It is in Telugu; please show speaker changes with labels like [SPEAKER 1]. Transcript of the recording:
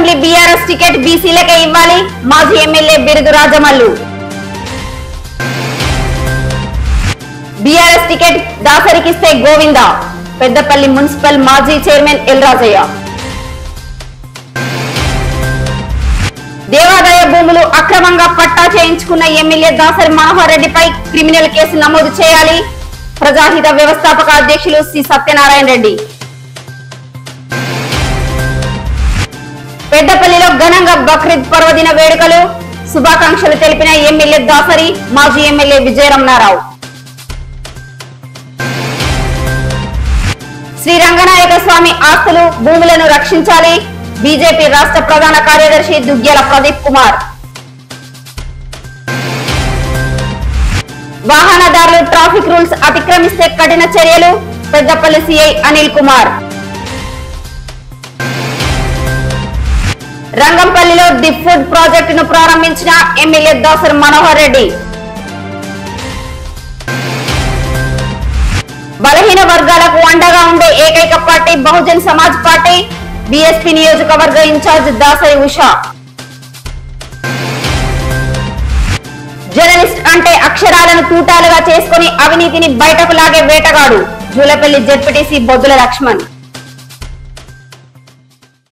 [SPEAKER 1] అసెంబ్లీ బీఆర్ఎస్ టికెట్ బీసీలకే ఇవ్వాలి మాజీ MLA Birudu Rajamallu BRS ticket దాసరికిస్తే గోవింద పెద్దపల్లి మున్సిపల్ మాజీ చైర్మన్ ఎల్ రాజయ్య దేవాదాయ భూములు అక్రమంగా పట్టా చేయించుకున్న ఎమ్మెల్యే దాసరి మనోహర్ రెడ్డిపై క్రిమినల్ కేసు నమోదు చేయాలి ప్రజాహిత వ్యవస్థాపక అధ్యక్షులు సి సత్యనారాయణ రెడ్డి పెద్దపల్లిలో ఘనంగా బక్రీద్ పర్వదిన వేడుకలు శుభాకాంక్షలు తెలిపిన ఎమ్మెల్యే దాసరి మాజీ ఎమ్మెల్యే విజయరమణారావు శ్రీ రంగనాయక స్వామి ఆస్తులు భూములను రక్షించాలి బీజేపీ రాష్ట్ర ప్రధాన కార్యదర్శి దుగ్గ్యాల ప్రదీప్ కుమార్ వాహనదారులు ట్రాఫిక్ రూల్స్ అతిక్రమిస్తే కఠిన చర్యలు పెద్దపల్లి సిఐ అనిల్ కుమార్ రంగంపల్లిలో ది ఫుడ్ ప్రాజెక్టును ప్రారంభించిన ఎమ్మెల్యే దాసర్ మనోహర్ రెడ్డి బలహీన వర్గాలకు అండగా ఉండే ఏకైక party Bahujan Samaj party BSP నియోజకవర్గ ఇన్ఛార్జ్ దాసరి ఉషా జర్నలిస్ట్ అంటే అక్షరాలను తూటాలుగా చేసుకుని అవినీతిని బయటకు లాగే వేటగాడు జూలపల్లి జెడ్పీటీసీ బొద్దుల లక్ష్మణ్